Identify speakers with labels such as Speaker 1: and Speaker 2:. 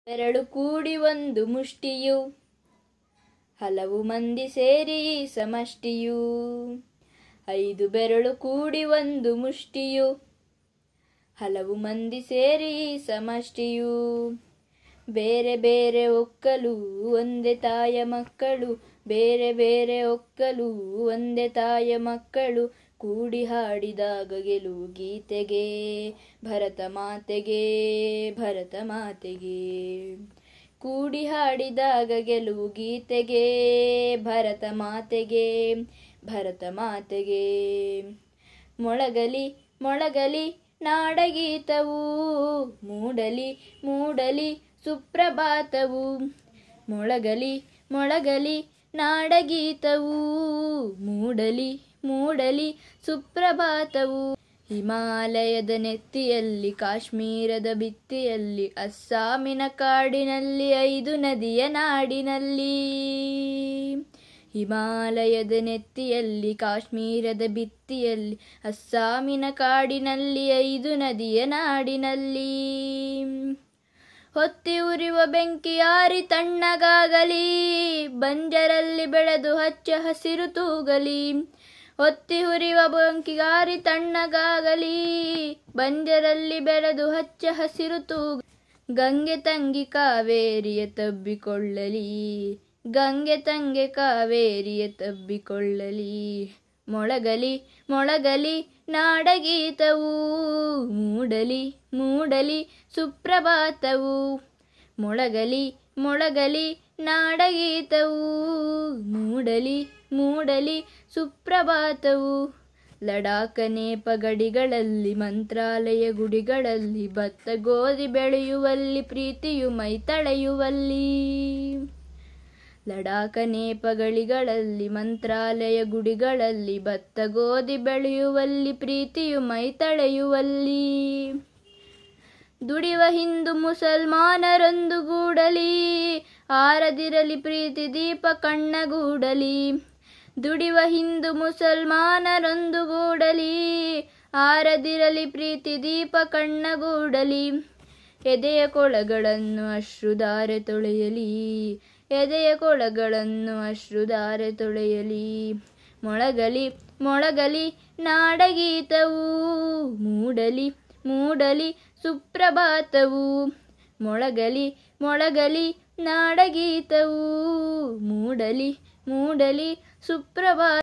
Speaker 1: ಬೆರಳು ಕೂಡಿ ಒಂದು ಮುಷ್ಟಿಯು ಹಲವು ಮಂದಿ ಸೇರಿ ಈ ಸಮಷ್ಟಿಯು ಐದು ಬೆರಳು ಕೂಡಿ ಒಂದು ಮುಷ್ಟಿಯು ಹಲವು ಮಂದಿ ಸೇರಿ ಈ ಸಮಷ್ಟಿಯು ಬೇರೆ ಬೇರೆ ಒಕ್ಕಲು ಒಂದೇ ತಾಯ ಮಕ್ಕಳು ಬೇರೆ ಬೇರೆ ಒಕ್ಕಲು ಒಂದೇ ತಾಯ ಮಕ್ಕಳು ಕೂಡಿ ಹಾಡಿದಾಗ ಗೆಲುವು ಗೀತೆಗೆ ಭರತ ಮಾತೆಗೆ ಭರತ ಮಾತೆಗೆ ಕೂಡಿ ಹಾಡಿದಾಗ ಗೆಲುವು ಗೀತೆಗೆ ಭರತ ಮಾತೆಗೆ ಭರತ ಮಾತೆಗೆ ಮೊಳಗಲಿ ಮೊಳಗಲಿ ನಾಡಗೀತವು ಮೂಡಲಿ ಮೂಡಲಿ ಸುಪ್ರಭಾತವು ಮೊಳಗಲಿ ಮೊಳಗಲಿ ನಾಡಗೀತವು ಮೂಡಲಿ ಮೂಡಲಿ ಸುಪ್ರಭಾತವು ಹಿಮಾಲಯದ ನೆತ್ತಿಯಲ್ಲಿ ಕಾಶ್ಮೀರದ ಭಿತ್ತಿಯಲ್ಲಿ ಅಸ್ಸಾಮಿನ ಕಾಡಿನಲ್ಲಿ ಐದು ನದಿಯ ನಾಡಿನಲ್ಲಿ ಹಿಮಾಲಯದ ನೆತ್ತಿಯಲ್ಲಿ ಕಾಶ್ಮೀರದ ಭಿತ್ತಿಯಲ್ಲಿ ಅಸ್ಸಾಮಿನ ಕಾಡಿನಲ್ಲಿ ಐದು ನದಿಯ ನಾಡಿನಲ್ಲಿ ಹೊತ್ತಿ ಉರಿವ ಬೆಂಕಿ ಆರಿ ತಣ್ಣಗಾಗಲಿ ಬಂಜರಲ್ಲಿ ಬೆಳೆದು ಹಚ್ಚ ಹಸಿರು ತೂಗಲಿ ಹೊತ್ತಿ ಹುರಿವ ಬೆಂಕಿಗಾರಿ ತಣ್ಣಗಾಗಲಿ ಬಂಜರಲ್ಲಿ ಬೆಳೆದು ಹಚ್ಚ ಹಸಿರು ತೂಗ ಗಂಗೆ ತಂಗಿ ಕಾವೇರಿಯ ತಬ್ಬಿಕೊಳ್ಳಲಿ ಗಂಗೆ ತಂಗೆ ಕಾವೇರಿಯ ತಬ್ಬಿಕೊಳ್ಳಲಿ ಮೊಳಗಲಿ ಮೊಳಗಲಿ ನಾಡಗೀತವು ಮೂಡಲಿ ಮೂಡಲಿ ಸುಪ್ರಭಾತವು ಮೊಳಗಲಿ ಮೊಳಗಲಿ ನಾಡಗೀತವು ಮೂಡಲಿ ಮೂಡಲಿ ಸುಪ್ರಭಾತವು ಲಡಾಖ ನೇಪ ಗಡಿಗಳಲ್ಲಿ ಮಂತ್ರಾಲಯ ಗುಡಿಗಳಲ್ಲಿ ಭತ್ತ ಗೋಧಿ ಬೆಳೆಯುವಲ್ಲಿ ಪ್ರೀತಿಯು ಮೈ ತಳೆಯುವಲ್ಲಿ ಲಡಾಖ ನೇಪ ಗಡಿಗಳಲ್ಲಿ ಮಂತ್ರಾಲಯ ಗುಡಿಗಳಲ್ಲಿ ಭತ್ತ ಗೋಧಿ ಬೆಳೆಯುವಲ್ಲಿ ಪ್ರೀತಿಯು ಮೈ ತಳೆಯುವಲ್ಲಿ ದುಡಿವ ಹಿಂದೂ ಮುಸಲ್ಮಾನರೊಂದುಗೂಡಲಿ ಆರದಿರಲಿ ಪ್ರೀತಿ ದೀಪ ಕಣ್ಣಗೂಡಲಿ ದುಡಿವ ಹಿಂದೂ ಮುಸಲ್ಮಾನರೊಂದುಗೂಡಲಿ ಆರದಿರಲಿ ಪ್ರೀತಿ ದೀಪ ಕಣ್ಣಗೂಡಲಿ ಎದೆಯ ಕೊಳಗಳನ್ನು ಅಶ್ರುಧಾರೆ ತೊಳೆಯಲಿ ಎದೆಯ ಕೊಳಗಳನ್ನು ಅಶ್ರುಧಾರೆ ತೊಳೆಯಲಿ ಮೊಳಗಲಿ ಮೊಳಗಲಿ ನಾಡಗೀತವು ಮೂಡಲಿ ಮೂಡಲಿ ಸುಪ್ರಭಾತವು ಮೊಳಗಲಿ ಮೊಳಗಲಿ ನಾಡಗೀತವು ಮೂಡಲಿ ಮೂಡಲಿ ಸುಪ್ರಭಾತ